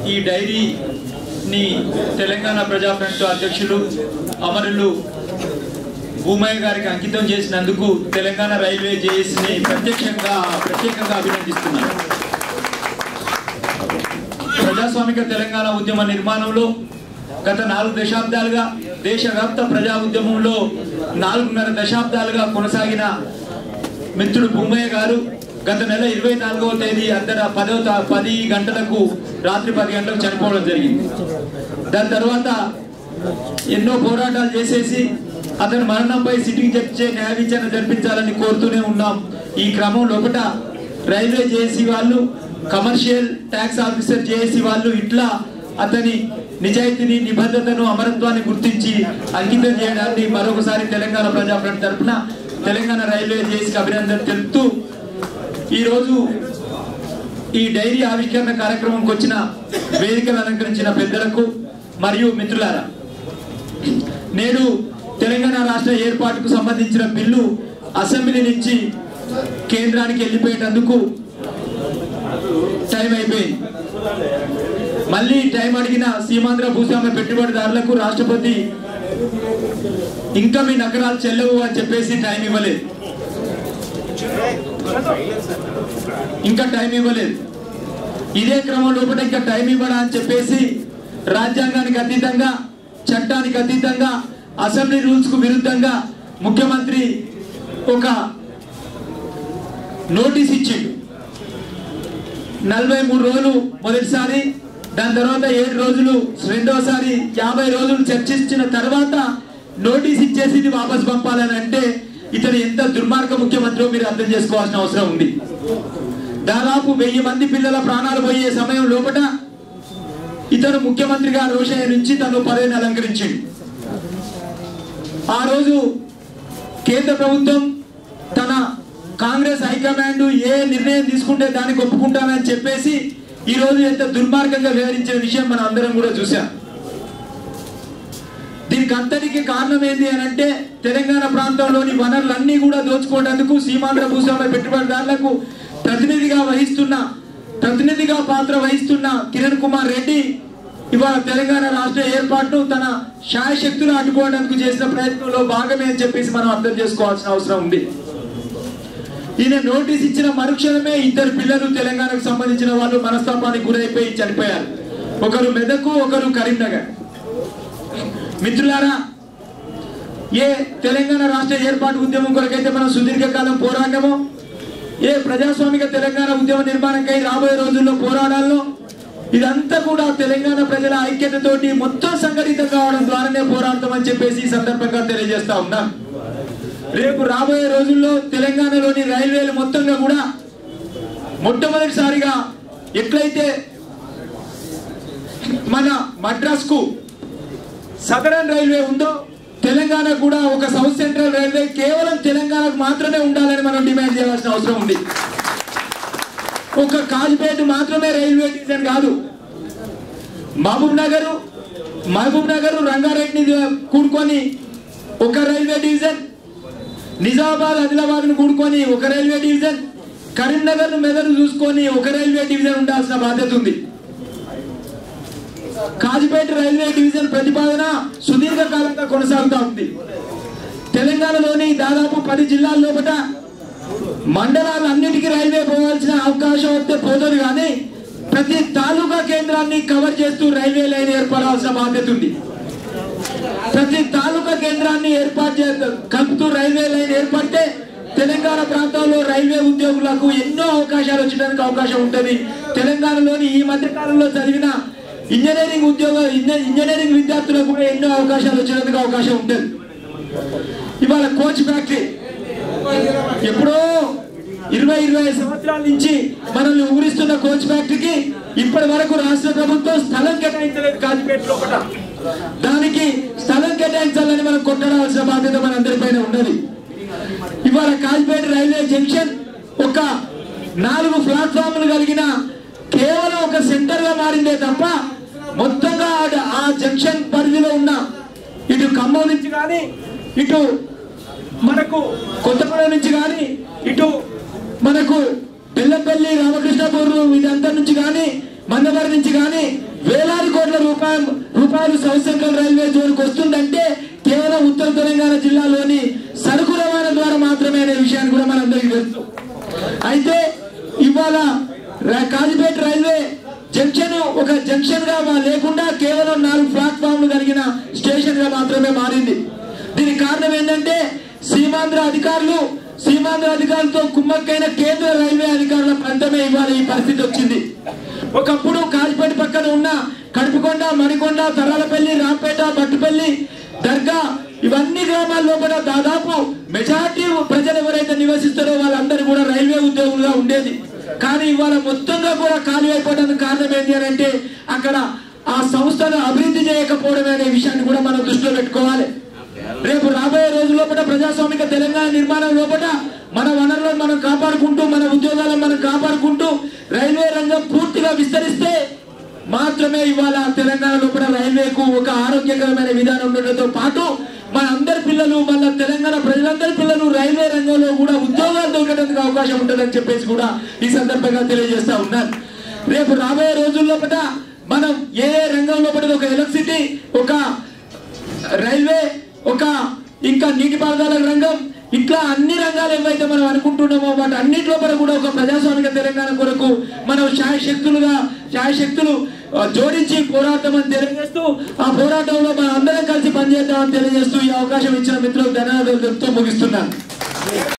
ఈ డైరీని తెలంగాణ ప్రజా ఫ్రంట్ అధ్యక్షులు అమరులు భూమయ్య గారికి అంకితం చేసినందుకు తెలంగాణ రైల్వే జేఏసీని ప్రత్యక్షంగా ప్రత్యేకంగా అభినందిస్తున్నాను ప్రజాస్వామిక తెలంగాణ ఉద్యమ నిర్మాణంలో గత నాలుగు దశాబ్దాలుగా దేశవ్యాప్త ప్రజా ఉద్యమంలో నాలుగున్నర దశాబ్దాలుగా కొనసాగిన మిత్రుడు భూమయ్య గారు గత నెల ఇరవై నాలుగవ తేదీ అర్ధన పదో తా- పది గంటలకు రాత్రి పది గంటలకు చనిపోవడం జరిగింది దాని తర్వాత ఎన్నో పోరాటాలు చేసేసి అతని మరణంపై సిట్టింగ్ జడ్జి న్యాయ విచారణ జరిపించాలని కోరుతూనే ఉన్నాం ఈ క్రమం లోపల రైల్వే జేఏసీ వాళ్ళు కమర్షియల్ ట్యాక్స్ ఆఫీసర్ జేఏసీ వాళ్ళు ఇట్లా అతని నిజాయితీని నిబద్ధతను అమరత్వాన్ని గుర్తించి అంకితం చేయడాన్ని మరొకసారి తెలంగాణ ప్రజా ఫ్రంట్ తరఫున తెలంగాణ రైల్వే జేఏసీకి అభినందన తెలుపుతూ ఈరోజు ఈ డైరీ ఆవిష్కరణ కార్యక్రమంకి వచ్చిన వేదికను అలంకరించిన పెద్దలకు మరియు మిత్రులారా నేడు తెలంగాణ రాష్ట్ర ఏర్పాటుకు సంబంధించిన బిల్లు అసెంబ్లీ నుంచి కేంద్రానికి వెళ్ళిపోయేటందుకు టైం అయిపోయింది మళ్ళీ టైం అడిగిన సీమాంధ్ర భూస్వామ్య పెట్టుబడిదారులకు రాష్ట్రపతి ఇంకా మీ నగరాలు చెల్లవు అని చెప్పేసి టైం ఇవ్వలేదు ఇంకా టైం ఇవ్వలేదు ఇదే క్రమం లోపల ఇంకా టైం ఇవ్వడా అని చెప్పేసి రాజ్యాంగానికి అతీతంగా చట్టానికి అతీతంగా అసెంబ్లీ రూల్స్ కు విరుద్ధంగా ముఖ్యమంత్రి ఒక నోటీస్ ఇచ్చిండు నలభై మూడు రోజులు మొదటిసారి దాని తర్వాత ఏడు రోజులు రెండోసారి యాభై రోజులు చర్చించిన తర్వాత నోటీస్ ఇచ్చేసి ఇది వాపస్ పంపాలని అంటే ఇతను ఎంత దుర్మార్గ ముఖ్యమంత్రో మీరు అర్థం చేసుకోవాల్సిన అవసరం ఉంది దాదాపు వెయ్యి మంది పిల్లల ప్రాణాలు పోయే సమయం లోపల ఇతను ముఖ్యమంత్రిగా రోషయ్య నుంచి తను పదవిని అలంకరించిండు ఆ రోజు కేంద్ర ప్రభుత్వం తన కాంగ్రెస్ హైకమాండ్ ఏ నిర్ణయం తీసుకుంటే దానికి ఒప్పుకుంటానని చెప్పేసి ఈ రోజు ఎంత దుర్మార్గంగా వివరించిన విషయం మనం అందరం కూడా చూసాం దీనికి అంతటికి కారణం ఏంటి అని అంటే తెలంగాణ ప్రాంతంలోని వనరులన్నీ కూడా దోచుకోవడానికి సీమాంధ్ర భూస్వామ్య పెట్టుబడిదారులకు ప్రతినిధిగా వహిస్తున్న ప్రతినిధిగా పాత్ర వహిస్తున్న కిరణ్ కుమార్ రెడ్డి ఇవాళ తెలంగాణ రాష్ట్ర ఏర్పాటును తన శాయశక్తులు అడ్డుకోవడానికి చేసిన ప్రయత్నంలో భాగమే అని చెప్పేసి మనం అర్థం చేసుకోవాల్సిన అవసరం ఉంది ఈయన నోటీస్ ఇచ్చిన మరుక్షణమే ఇద్దరు పిల్లలు తెలంగాణకు సంబంధించిన వాళ్ళు మనస్తాపానికి గురైపోయి చనిపోయారు ఒకరు మెదకు ఒకరు కరీంనగర్ మిత్రులారా ఏ తెలంగాణ రాష్ట్ర ఏర్పాటు ఉద్యమం కొరకైతే మనం సుదీర్ఘకాలం పోరాటమో ఏ ప్రజాస్వామిక తెలంగాణ ఉద్యమ నిర్మాణంకై రాబోయే రోజుల్లో పోరాడాల్లో ఇదంతా కూడా తెలంగాణ ప్రజల ఐక్యతతోటి మొత్తం సంఘటితం కావడం ద్వారానే పోరాడతామని చెప్పేసి ఈ సందర్భంగా తెలియజేస్తా ఉన్నాం రేపు రాబోయే రోజుల్లో తెలంగాణలోని రైల్వేలు మొత్తంగా కూడా మొట్టమొదటిసారిగా ఎట్లయితే మన మద్రాస్ కు సదరన్ రైల్వే ఉందో తెలంగాణ కూడా ఒక సౌత్ సెంట్రల్ రైల్వే కేవలం తెలంగాణకు మాత్రమే ఉండాలని మనం డిమాండ్ చేయాల్సిన అవసరం ఉంది ఒక కాజ్పేట మాత్రమే రైల్వే డివిజన్ కాదు మహబూబ్ నగర్ మహబూబ్ నగర్ రంగారెడ్డిని కూడుకొని ఒక రైల్వే డివిజన్ నిజామాబాద్ ఆదిలాబాద్ ను కూడుకొని ఒక రైల్వే డివిజన్ కరీంనగర్ మెదడు చూసుకొని ఒక రైల్వే డివిజన్ ఉండాల్సిన బాధ్యత ఉంది కాజిపేట రైల్వే డివిజన్ ప్రతిపాదన సుదీర్ఘ కాలంగా కొనసాగుతా ఉంది తెలంగాణలోని దాదాపు పది జిల్లాల లోపల మండలాలన్నిటికీ రైల్వే పోవాల్సిన అవకాశం వస్తే పోతుంది కానీ ప్రతి తాలూకా కేంద్రాన్ని కవర్ చేస్తూ రైల్వే లైన్ ఏర్పడాల్సిన బాధ్యత ఉంది ప్రతి తాలూకా కేంద్రాన్ని ఏర్పాటు చే కలుపుతూ రైల్వే లైన్ ఏర్పడితే తెలంగాణ ప్రాంతంలో రైల్వే ఉద్యోగులకు ఎన్నో అవకాశాలు వచ్చడానికి అవకాశం ఉంటుంది తెలంగాణలోని ఈ మధ్య కాలంలో చదివిన ఇంజనీరింగ్ ఉద్యోగ ఇంజ- ఇంజనీరింగ్ విద్యార్థులకు కూడా ఎన్నో అవకాశాలు వచ్చేందుకు అవకాశం ఉంటుంది ఇవాళ కోచ్ ఫ్యాక్టరీ ఎప్పుడో ఇరవై ఇరవై ఐదు సంవత్సరాల నుంచి మనల్ని ఊరిస్తున్న కోచ్ ఫ్యాక్టరీకి ఇప్పటి వరకు రాష్ట్ర ప్రభుత్వం స్థలం కేటాయించలేదు కాజిపేట లోపల దానికి స్థలం కేటాయించాలని మనం కొట్టడాల్సిన బాధ్యత మన అందరిపైన ఉన్నది ఇవాళ కాజిపేట రైల్వే జంక్షన్ ఒక నాలుగు ప్లాట్ఫామ్లు కలిగిన కేవలం ఒక సెంటర్ గా మారిందే తప్ప మొత్తంగా ఆ- ఆ జంక్షన్ పరిధిలో ఉన్న ఇటు ఖమ్మం నుంచి కానీ ఇటు మనకు కొత్తగూడెం నుంచి కానీ ఇటు మనకు బెల్లంపల్లి రామకృష్ణపూర్ ఇదంతా నుంచి కానీ మందమరి నుంచి కానీ రూపాయలు రూపాయలు సౌత్ సెంట్రల్ రైల్వే జోన్కి వస్తుందంటే కేవలం ఉత్తర తెలంగాణ జిల్లాలోని సరుకు రవాణా ద్వారా మాత్రమే అనే విషయాన్ని కూడా మనందరికీ తెలుసు అయితే ఇవాళ ర- కాజీపేట రైల్వే జంక్షన్ ఒక జంక్షన్ గా మా- లేకుండా కేవలం నాలుగు ప్లాట్ఫామ్లు కలిగిన స్టేషన్ గా మాత్రమే మారింది దీనికి కారణం ఏంటంటే సీమాంధ్ర అధికారులు సీమాంధ్ర అధికారులతో కుమ్మక్కైన కేంద్ర రైల్వే అధికారుల పంతమే ఇవాళ ఈ పరిస్థితి వచ్చింది ఒకప్పుడు కాజిపేట పక్కన ఉన్న కడుపుకొండ మణికొండ తరాలపల్లి రాంపేట బట్టుపల్లి దర్గా ఇవన్నీ గ్రామాల లోపల దాదాపు మెజార్టీ ప్రజలు ఎవరైతే నివసిస్తారో వాళ్ళందరూ కూడా రైల్వే ఉద్యోగులుగా ఉండేది కానీ ఇవాళ మొత్తంగా కూడా ఖాళీ అయిపోవడానికి కారణం ఏంటి అని అంటే అక్కడ ఆ సంస్థను అభివృద్ధి చేయకపోవడమే అనే విషయాన్ని కూడా మనం దృష్టిలో పెట్టుకోవాలి రేపు రాబోయే రోజుల లోపల ప్రజాస్వామిక తెలంగాణ నిర్మాణం లోపల మన వనరులను మనం కాపాడుకుంటూ మన ఉద్యోగాలను మనం కాపాడుకుంటూ రైల్వే రంగం పూర్తిగా విస్తరిస్తే మాత్రమే ఇవాళ తెలంగాణ లోపల రైల్వేకు ఒక ఆరోగ్యకరమైన విధానం ఉండడంతో పాటు మన అందరి పిల్లలు మన తెలంగాణ ప్రజలందరి పిల్లలు రైల్వే రంగంలో కూడా ఉద్యోగాలు దొరకడానికి అవకాశం ఉంటుందని చెప్పేసి కూడా ఈ సందర్భంగా తెలియజేస్తా ఉన్నాను రేపు రాబోయే రోజుల్లో మనం ఏ ఏ రంగం లోపల ఒక ఎలక్ట్రిసిటీ ఒక రైల్వే ఒక ఇంకా నీటిపారుదల రంగం ఇట్లా అన్ని రంగాలు ఏవైతే మనం అనుకుంటున్నామో వాటి అన్నింటిలో కూడా ఒక ప్రజాస్వామిక తెలంగాణ కొరకు మనం శాయశక్తులుగా శాయశక్తులు ఆ, జోడించి పోరాడతామని తెలియజేస్తూ ఆ పోరాటంలో మనం అందరం కలిసి పనిచేద్దామని తెలియజేస్తూ ఈ అవకాశం ఇచ్చిన మిత్రులకు ధన్యవాదాలు చెప్తూ ముగిస్తున్నాను